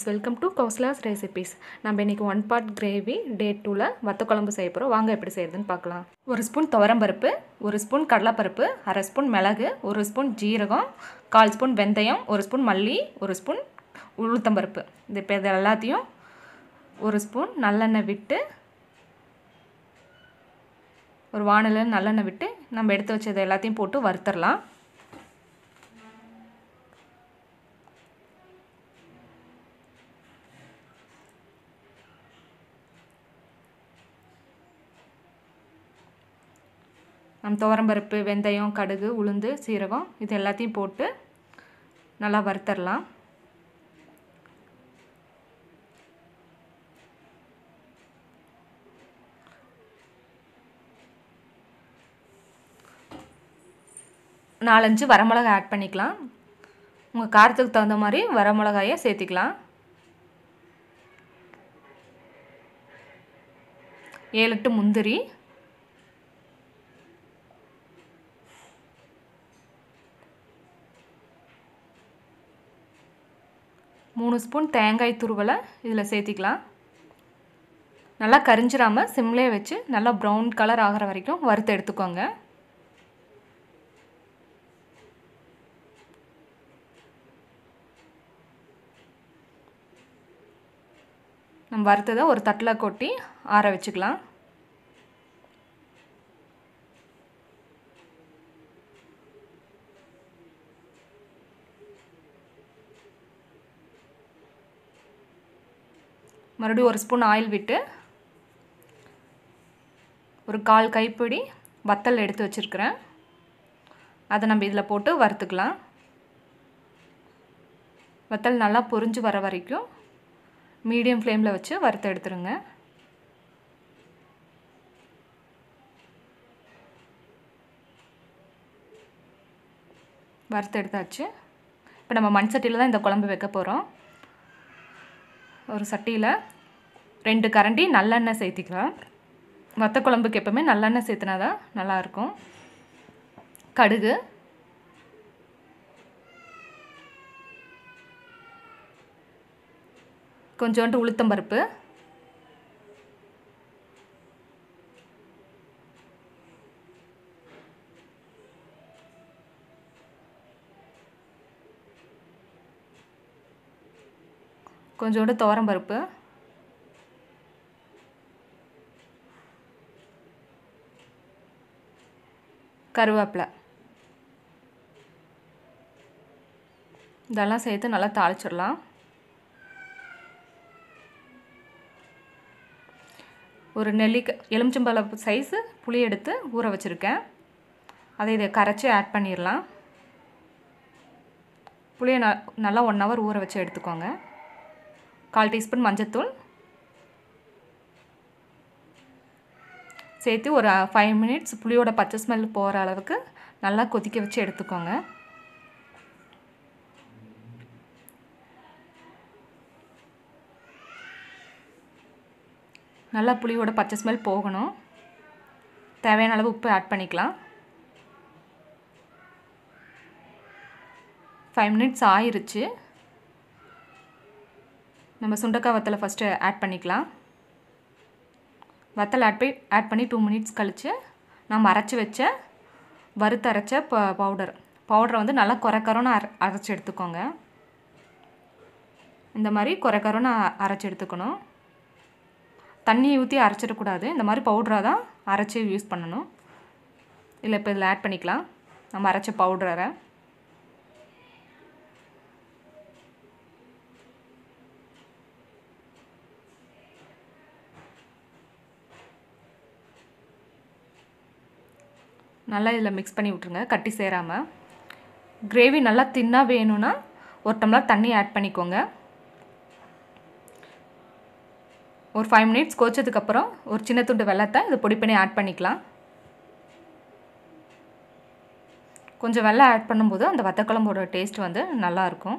welcome to கௌசலாஸ் recipes நம்ம இன்றைக்கி one part gravy டே டூவில் வத்த குழம்பு செய்ய போகிறோம் வாங்க எப்படி செய்யறதுன்னு பார்க்கலாம் ஒரு ஸ்பூன் துவரம்பருப்பு ஒரு ஸ்பூன் கடலைப்பருப்பு அரை ஸ்பூன் மிளகு ஒரு ஸ்பூன் ஜீரகம் கால் ஸ்பூன் வெந்தயம் ஒரு ஸ்பூன் மல்லி ஒரு ஸ்பூன் உளுத்தம்பருப்பு இது இப்போ இது எல்லாத்தையும் ஒரு ஸ்பூன் நல்லெண்ணெய் விட்டு ஒரு வானலில் நல்லெண்ணெய் விட்டு நம்ம எடுத்து வச்சது எல்லாத்தையும் போட்டு வறுத்தரலாம் நம் துவரம்பருப்பு வெந்தயம் கடுகு உளுந்து சீரகம் இது எல்லாத்தையும் போட்டு நல்லா வறுத்தரலாம் நாலஞ்சு வரமிளகா ஆட் பண்ணிக்கலாம் உங்கள் காரத்துக்கு தகுந்த மாதிரி வரமிளகாயை சேர்த்திக்கலாம் ஏழு எட்டு முந்திரி மூணு ஸ்பூன் தேங்காய் துருவலை இதில் சேர்த்திக்கலாம் நல்லா கரிஞ்சிடாமல் சிம்லே வச்சு நல்லா ப்ரௌன் கலர் ஆகிற வரைக்கும் வறுத்து எடுத்துக்கோங்க நம்ம வறுத்ததை ஒரு தட்டில் கொட்டி ஆற வச்சுக்கலாம் மறுபடியும் ஒரு ஸ்பூன் ஆயில் விட்டு ஒரு கால் கைப்பிடி வத்தல் எடுத்து வச்சுருக்கிறேன் அதை நம்ம இதில் போட்டு வறுத்துக்கலாம் வத்தல் நல்லா பொரிஞ்சு வர வரைக்கும் மீடியம் ஃப்ளேமில் வச்சு வறுத்து எடுத்துருங்க வறுத்து எடுத்தாச்சு இப்போ நம்ம மண் சட்டியில் தான் இந்த குழம்பு வைக்க போகிறோம் ஒரு சட்டியில் ரெண்டு கரண்டி நல்லெண்ணெய் சேர்த்திக்கலாம் வத்த குழம்புக்கு எப்போவுமே நல்லெண்ணெய் சேர்த்துனா தான் நல்லாயிருக்கும் கடுகு கொஞ்சோண்டு உளுத்தம்பருப்பு கொஞ்சோண்டு துவரம்பருப்பு கருவேப்பிலை இதெல்லாம் சேர்த்து நல்லா தாளிச்சிடலாம் ஒரு நெல்லிக்காய் எலுமிச்சம்பழ சைஸு புளி எடுத்து ஊற வச்சுருக்கேன் அதை இதை கரைச்சி ஆட் பண்ணிடலாம் புளியை ந நல்லா ஒன் ஹவர் ஊற வச்சு எடுத்துக்கோங்க கால் டீஸ்பூன் மஞ்சத்தூள் சேர்த்து ஒரு ஃபைவ் மினிட்ஸ் புளியோட பச்சை ஸ்மெல் போகிற அளவுக்கு நல்லா கொதிக்க வச்சு எடுத்துக்கோங்க நல்லா புளியோட பச்சை ஸ்மெல் போகணும் தேவையான அளவு உப்பு ஆட் பண்ணிக்கலாம் ஃபைவ் மினிட்ஸ் ஆயிருச்சு நம்ம சுண்டக்காய் வத்தலை ஃபஸ்ட்டு ஆட் பண்ணிக்கலாம் வத்தல் ஆட் பண்ணி ஆட் பண்ணி டூ மினிட்ஸ் கழித்து நம்ம அரைச்சி வச்ச வறுத்து அரைச்ச ப பவுடர் பவுடரை வந்து நல்லா குறைக்கரோன்னு அரை அரைச்சி எடுத்துக்கோங்க இந்த மாதிரி குறைக்கரோன்னு அரைச்சி எடுத்துக்கணும் தண்ணியை ஊற்றி அரைச்சிடக்கூடாது இந்த மாதிரி பவுட்ராக தான் அரைச்சி யூஸ் பண்ணணும் இல்லை இப்போ இதில் ஆட் பண்ணிக்கலாம் நம்ம அரைச்ச பவுடரை நல்லா இதில் மிக்ஸ் பண்ணி விட்ருங்க கட்டி சேராமல் கிரேவி நல்லா தின்னாக வேணும்னா ஒரு டம்ளர் தண்ணி ஆட் பண்ணிக்கோங்க ஒரு ஃபைவ் மினிட்ஸ் கோச்சதுக்கப்புறம் ஒரு சின்ன துண்டு வெள்ளத்தை இது பொடி பண்ணி ஆட் பண்ணிக்கலாம் கொஞ்சம் வெள்ளம் ஆட் பண்ணும்போது அந்த வத்தக்குழம்போட டேஸ்ட் வந்து நல்லாயிருக்கும்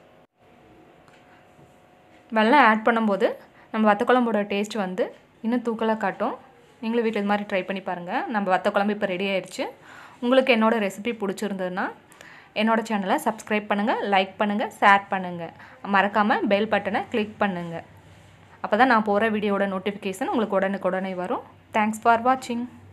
வெள்ளம் ஆட் பண்ணும்போது நம்ம வத்தக்குழம்போட டேஸ்ட் வந்து இன்னும் தூக்கலாக காட்டும் நீங்களும் வீட்டில் இது மாதிரி ட்ரை பண்ணி பாருங்கள் நம்ம வத்த குழம்பு இப்போ ரெடி ஆயிடுச்சு உங்களுக்கு என்னோடய ரெசிபி பிடிச்சிருந்ததுன்னா என்னோடய சேனலை சப்ஸ்கிரைப் பண்ணுங்கள் லைக் பண்ணுங்கள் ஷேர் பண்ணுங்கள் மறக்காமல் பெல் பட்டனை கிளிக் பண்ணுங்கள் அப்போ தான் நான் போகிற வீடியோட நோட்டிஃபிகேஷன் உங்களுக்கு உடனுக்குடனே வரும் தேங்க்ஸ் ஃபார் வாட்சிங்